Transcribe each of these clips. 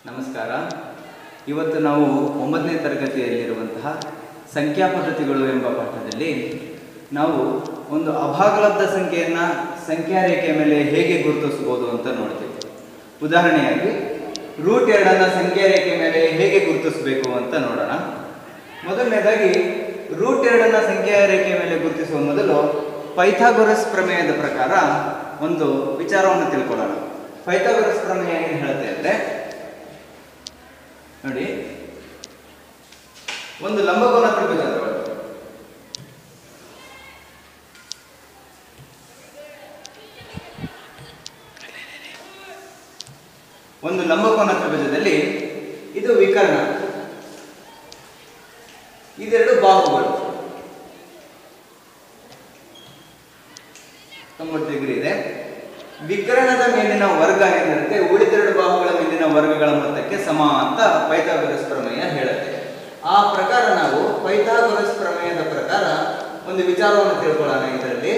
ನಮಸ್ಕಾರ ಇವತ್ತು ನಾವು ಒಂಬತ್ತನೇ ತರಗತಿಯಲ್ಲಿರುವಂತಹ ಸಂಖ್ಯಾ ಪದ್ಧತಿಗಳು ಎಂಬ ಪಾಠದಲ್ಲಿ ನಾವು ಒಂದು ಅಭಾಗಲಬ್ಧ ಸಂಖ್ಯೆಯನ್ನು ಸಂಖ್ಯಾ ರೇಖೆಯ ಮೇಲೆ ಹೇಗೆ ಗುರುತಿಸಬಹುದು ಅಂತ ನೋಡ್ತೀವಿ ಉದಾಹರಣೆಯಾಗಿ ರೂಟ್ ಎರಡನ್ನು ಸಂಖ್ಯಾ ರೇಖೆ ಮೇಲೆ ಹೇಗೆ ಗುರುತಿಸಬೇಕು ಅಂತ ನೋಡೋಣ ಮೊದಲನೇದಾಗಿ ರೂಟ್ ಎರಡನ್ನ ಸಂಖ್ಯಾ ರೇಖೆಯ ಮೇಲೆ ಗುರುತಿಸುವ ಮೊದಲು ಪೈಥಾಗೊರಸ್ ಪ್ರಮೇಯದ ಪ್ರಕಾರ ಒಂದು ವಿಚಾರವನ್ನು ತಿಳ್ಕೊಳ್ಳೋಣ ಪೈಥಾಗೊರಸ್ ಪ್ರಮೇಯ ಏನು ಹೇಳುತ್ತೆ ಅಂದ್ರೆ ನೋಡಿ ಒಂದು ಲಂಬಕೋನ ತ್ರಿಭುಜ ತಗೊಳ್ಳಿ. ಒಂದು ಲಂಬಕೋನ ತ್ರಿಭುಜದಲ್ಲಿ ಇದು ವಿಕರ್ಣ ಇದೆರಡು ಬಾಹುಗಳು ತೊಂಬತ್ತು ಡಿಗ್ರಿ ಇದೆ ವಿಕರಣದ ಮೇಲಿನ ವರ್ಗ ಏನಿರುತ್ತೆ ಉಳಿದೆರಡು ಬಾಹುಗಳ ಮೇಲಿನ ವರ್ಗಗಳ ಮೊತ್ತಕ್ಕೆ ಸಮ ಅಂತ ಪೈಥಾಗೊರಸ್ ಪ್ರಮೇಯ ಹೇಳುತ್ತೆ ಆ ಪ್ರಕಾರ ನಾವು ಪೈಥಾಗೊರಸ್ ಪ್ರಮೇಯದ ಪ್ರಕಾರ ಒಂದು ವಿಚಾರವನ್ನು ತಿಳ್ಕೊಳ್ಳೋಣ ಇದರಲ್ಲಿ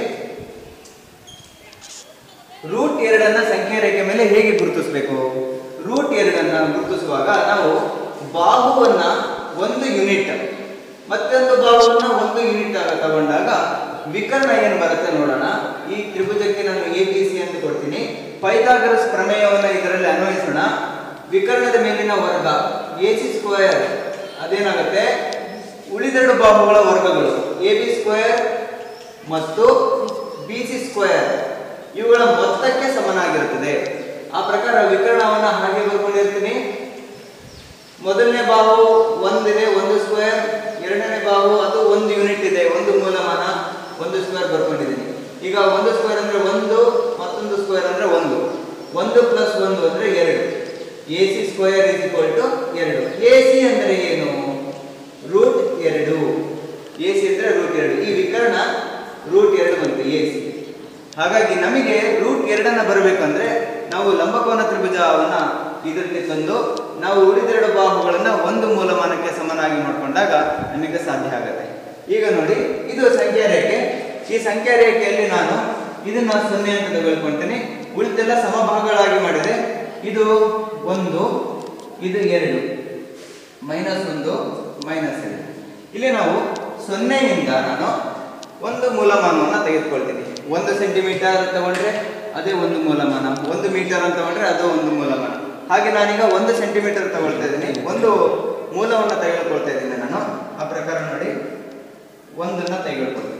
ರೂಟ್ ಎರಡನ್ನ ಸಂಖ್ಯೆ ರೇಖೆ ಮೇಲೆ ಹೇಗೆ ಗುರುತಿಸಬೇಕು ರೂಟ್ ಎರಡನ್ನ ಗುರುತಿಸುವಾಗ ನಾವು ಬಾಹುವನ್ನ ಒಂದು ಯೂನಿಟ್ ಮತ್ತೊಂದು ಬಾಹುವನ್ನ ಒಂದು ಯೂನಿಟ್ ಆಗ ತಗೊಂಡಾಗ ವಿಕರ್ಣ ಏನು ಬರುತ್ತೆ ನೋಡೋಣ ಈ ತ್ರಿಭುಜಕ್ಕೆ ನಾನು ಎ ಬಿ ಸಿ ಅಂತ ಕೊಡ್ತೀನಿ ಪೈಥಾಗರಸ್ ಪ್ರಮೇಯವನ್ನ ಇದರಲ್ಲಿ ಅನ್ವಯಿಸೋಣ ವಿಕರ್ಣದ ಮೇಲಿನ ವರ್ಗ ಎ ಸಿ ಸ್ಕ್ವೇರ್ ಅದೇನಾಗುತ್ತೆ ಉಳಿದೆರಡು ಬಾಹುಗಳ ವರ್ಗಗಳು ಎ ಬಿ ಸ್ಕ್ವೇರ್ ಮತ್ತು ಬಿ ಸಿ ಸ್ಕ್ವೇರ್ ಇವುಗಳ ಮೊತ್ತಕ್ಕೆ ಸಮನಾಗಿರುತ್ತದೆ ಆ ಪ್ರಕಾರ ವಿಕರಣವನ್ನ ಹಾಗೆ ಬರ್ಕೊಂಡಿರ್ತೀನಿ ಮೊದಲನೇ ಬಾಹು ಒಂದಿದೆ ಒಂದು ಸ್ಕ್ವೇರ್ ಎರಡನೇ ಬಾಹು ಅದು ಒಂದು ಯೂನಿಟ್ ಇದೆ ಒಂದು ಮೂಲಮಾನ ಒಂದು ಸ್ಕ್ವೇರ್ ಬರ್ಕೊಂಡಿದ್ದೀನಿ ಈಗ ಒಂದು ಸ್ಕ್ವೇರ್ ಅಂದ್ರೆ ಒಂದು ಮತ್ತೊಂದು ಸ್ಕ್ವೇರ್ ಅಂದ್ರೆ ಒಂದು ಒಂದು ಪ್ಲಸ್ ಒಂದು ಅಂದ್ರೆ ಎರಡು A C square is equal to ಎರಡು ಎ ಸಿ ಅಂದ್ರೆ ಏನು ರೂಟ್ ಎರಡು ಎ ಸಿ ಅಂದ್ರೆ ರೂಟ್ ಎರಡು ಈ ವಿಕರ್ಣ ರೂಟ್ ಎರಡು ಬಂತು ಎ ಸಿ ಹಾಗಾಗಿ ನಮಗೆ ರೂಟ್ ಎರಡನ್ನ ಬರಬೇಕಂದ್ರೆ ನಾವು ಲಂಬಕೋನ ತ್ರಿಭುಜವನ್ನ ಇದರಲ್ಲಿ ತಂದು ನಾವು ಉಳಿದೆರಡು ಬಾಹುಗಳನ್ನ ಒಂದು ಮೂಲಮಾನಕ್ಕೆ ಸಮನಾಗಿ ಮಾಡಿಕೊಂಡಾಗ ನಮಗೆ ಸಾಧ್ಯ ಆಗುತ್ತೆ ಈಗ ನೋಡಿ ಇದು ಸಂಖ್ಯಾ ರೇಖೆ ಈ ಸಂಖ್ಯಾ ರೇಖೆಯಲ್ಲಿ ನಾನು ಇದನ್ನ ಸೊನ್ನೆ ಅಂತ ತೆಗೆದುಕೊಳ್ತೇನೆ ಉಳಿದೆಲ್ಲ ಸಮಭಾಗಗಳಾಗಿ ಮಾಡಿದೆ ಇದು ಒಂದು ಇದು ಎರಡು ಮೈನಸ್ ಒಂದು ಮೈನಸ್ ಎರಡು ಇಲ್ಲಿ ನಾವು ಸೊನ್ನೆಯಿಂದ ನಾನು ಒಂದು ಮೂಲಮಾನವನ್ನು ತೆಗೆದುಕೊಳ್ತೀನಿ ಒಂದು ಸೆಂಟಿಮೀಟರ್ ತಗೊಂಡ್ರೆ ಅದೇ ಒಂದು ಮೂಲಮಾನ ಒಂದು ಮೀಟರ್ ಅಂತ ತಗೊಂಡ್ರೆ ಅದು ಒಂದು ಮೂಲಮಾನ ಹಾಗೆ ನಾನೀಗ ಒಂದು ಸೆಂಟಿಮೀಟರ್ ತಗೊಳ್ತಾ ಇದ್ದೀನಿ ಒಂದು ಮೂಲವನ್ನು ತೆಗೆದುಕೊಳ್ತಾ ಇದ್ದೀನಿ ನಾನು ಆ ಪ್ರಕಾರ ನೋಡಿ ಒಂದನ್ನ ತೆಗೆದುಕೊಳ್ತೀನಿ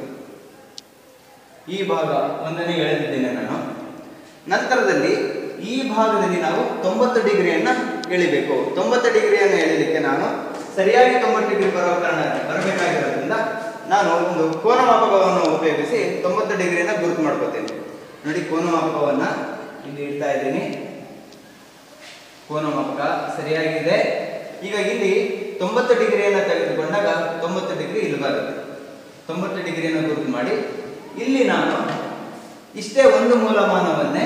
ಈ ಭಾಗ ಒಂದನೇ ಎಳೆದಿದ್ದೇನೆ ನಾನು ನಂತರದಲ್ಲಿ ಈ ಭಾಗದಲ್ಲಿ ನಾವು ತೊಂಬತ್ತು ಡಿಗ್ರಿಯನ್ನ ಎಳಿಬೇಕು ತೊಂಬತ್ತು ಡಿಗ್ರಿಯನ್ನು ಎಳಿಲಿಕ್ಕೆ ನಾನು ಸರಿಯಾಗಿ ತೊಂಬತ್ತು ಡಿಗ್ರಿ ಬರೋ ಕಾರಣ ಬರಬೇಕಾಗಿರೋದ್ರಿಂದ ನಾನು ಒಂದು ಕೋನ ಮಾಪಕವನ್ನು ಉಪಯೋಗಿಸಿ ತೊಂಬತ್ತು ಡಿಗ್ರಿಯನ್ನು ಗುರುತು ಮಾಡ್ಕೋತೇನೆ ನೋಡಿ ಕೋನ ಮಾಪಕವನ್ನ ಇಲ್ಲಿ ಇಡ್ತಾ ಇದ್ದೀನಿ ಕೋನ ಮಾಪಕ ಸರಿಯಾಗಿದೆ ಈಗ ಇಲ್ಲಿ ತೊಂಬತ್ತು ಡಿಗ್ರಿಯನ್ನು ತೆಗೆದುಕೊಂಡಾಗ ತೊಂಬತ್ತು ಡಿಗ್ರಿ ಇಲ್ಲಿ ಬರುತ್ತೆ ತೊಂಬತ್ತು ಡಿಗ್ರಿಯನ್ನು ಗುರುತು ಮಾಡಿ ಇಲ್ಲಿ ನಾನು ಇಷ್ಟೇ ಒಂದು ಮೂಲಮಾನವನ್ನೇ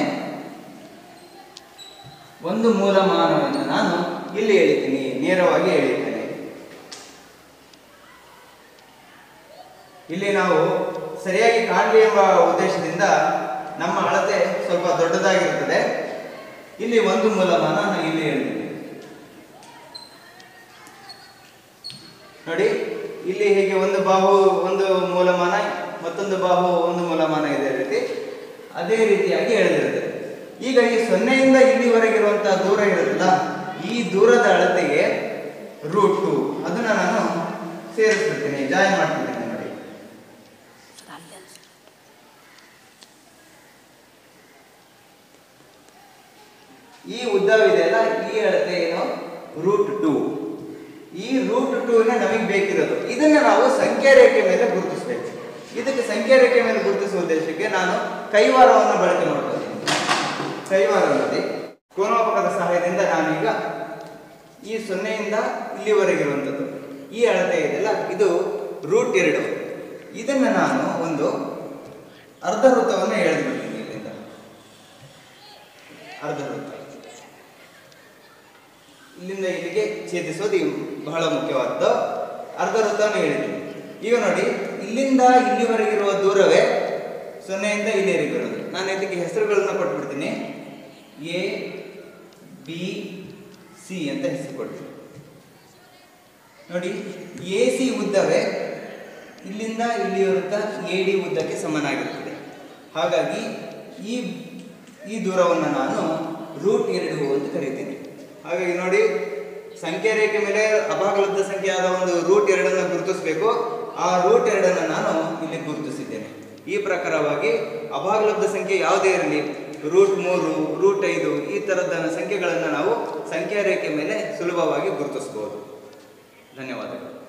ಒಂದು ಮೂಲಮಾನವನ್ನು ನಾನು ಇಲ್ಲಿ ಎಳಿತೀನಿ ನೇರವಾಗಿ ಎಳಿತೇನೆ ಇಲ್ಲಿ ನಾವು ಸರಿಯಾಗಿ ಕಾಣಲಿ ಎಂಬ ಉದ್ದೇಶದಿಂದ ನಮ್ಮ ಅಳತೆ ಸ್ವಲ್ಪ ದೊಡ್ಡದಾಗಿರುತ್ತದೆ ಇಲ್ಲಿ ಒಂದು ಮೂಲಮಾನ ನಾನು ಇಲ್ಲಿ ಎಳಿತೀನಿ ನೋಡಿ ಇಲ್ಲಿ ಹೇಗೆ ಒಂದು ಬಾಹು ಒಂದು ಮೂಲಮಾನ ಮತ್ತೊಂದು ಬಾಹು ಒಂದು ಮೂಲಮಾನ ಇದೆ ರೀತಿ ಅದೇ ರೀತಿಯಾಗಿ ಎಳೆದಿರುತ್ತೆ ಈಗ ಈ ಸೊನ್ನೆಯಿಂದ ಇಲ್ಲಿವರೆಗಿರುವಂತಹ ದೂರ ಇರುತ್ತಲ್ಲ ಈ ದೂರದ ಅಳತೆಗೆ ರೂಟ್ ಟು ಅದನ್ನ ನಾನು ಸೇರಿಸ್ಬಿಡ್ತೀನಿ ಜಾಯಿನ್ ಮಾಡ್ತಿದ್ದೀನಿ ನೋಡಿ ಈ ಉದ್ದವಿದೆಯಲ್ಲ ಈ ಅಳತೆ ಏನು ರೂಟ್ ಟು ಈ ರೂಟ್ ಟೂ ನಮಗೆ ಬೇಕಿರೋದು ಇದನ್ನ ನಾವು ಸಂಖ್ಯಾ ರೇಖೆ ಮೇಲೆ ಗುರುತಿಸಬೇಕು ಇದಕ್ಕೆ ಸಂಖ್ಯಾ ರೇಖೆ ಮೇಲೆ ಗುರುತಿಸುವ ಉದ್ದೇಶಕ್ಕೆ ನಾನು ಕೈವಾರವನ್ನು ಬಳಕೆ ಮಾಡ್ತೀನಿ ಕೈವಾರದಲ್ಲಿ ಕೋನೋಪಕದ ಸಹಾಯದಿಂದ ನಾನೀಗ ಈ ಸೊನ್ನೆಯಿಂದ ಇಲ್ಲಿವರೆಗಿರುವಂಥದ್ದು ಈ ಅಳತೆ ಇದೆಯಲ್ಲ ಇದು ರೂಟ್ ಎರಡು ಇದನ್ನು ನಾನು ಒಂದು ಅರ್ಧ ವೃತ್ತವನ್ನು ಎಳೆದ್ಬಿಡ್ತೀನಿ ಇಲ್ಲಿಂದ ಅರ್ಧ ವೃತ್ತ ಇಲ್ಲಿಂದ ಇಲ್ಲಿಗೆ ಛೇದಿಸೋದು ಇವ್ ಬಹಳ ಮುಖ್ಯವಾದ್ದು ಅರ್ಧ ವೃತ್ತವನ್ನು ಹೇಳಿದ್ದೀನಿ ಈಗ ನೋಡಿ ಇಲ್ಲಿಂದ ಇಲ್ಲಿವರೆಗಿರುವ ದೂರವೇ ಸೊನ್ನೆಯಿಂದ ಇಲ್ಲಿವರೆಗಿರೋದು ನಾನು ಇದಕ್ಕೆ ಹೆಸರುಗಳನ್ನ ಕೊಟ್ಬಿಡ್ತೀನಿ ಎ ಬಿ ಸಿ ಅಂತ ಹೆಸರು ಕೊಡ್ತೀವಿ ನೋಡಿ ಎ ಸಿ ಉದ್ದವೇ ಇಲ್ಲಿಂದ ಇಲ್ಲಿವರೆಗೆ ಎ ಡಿ ಉದ್ದಕ್ಕೆ ಸಮನಾಗಿರುತ್ತದೆ ಹಾಗಾಗಿ ಈ ಈ ದೂರವನ್ನು ನಾನು ರೂಟ್ ಎರಡು ಅಂತ ಕರೀತೀನಿ ಹಾಗಾಗಿ ನೋಡಿ ಸಂಖ್ಯಾ ರೇಖೆ ಮೇಲೆ ಅಭಾಗಲಬ್ಧ ಸಂಖ್ಯೆಯಾದ ಒಂದು ರೂಟ್ ಎರಡನ್ನು ಗುರುತಿಸಬೇಕು ಆ ರೂಟ್ ಎರಡನ್ನು ನಾನು ಇಲ್ಲಿ ಗುರುತಿಸಿದ್ದೇನೆ ಈ ಪ್ರಕಾರವಾಗಿ ಅಭಾಗಲಬ್ಧ ಸಂಖ್ಯೆ ಯಾವುದೇ ಇರಲಿ ರೂಟ್ ಮೂರು ರೂಟ್ ಐದು ಈ ಥರದ ಸಂಖ್ಯೆಗಳನ್ನು ನಾವು ಸಂಖ್ಯಾ ರೇಖೆ ಮೇಲೆ ಸುಲಭವಾಗಿ ಗುರುತಿಸಬಹುದು ಧನ್ಯವಾದಗಳು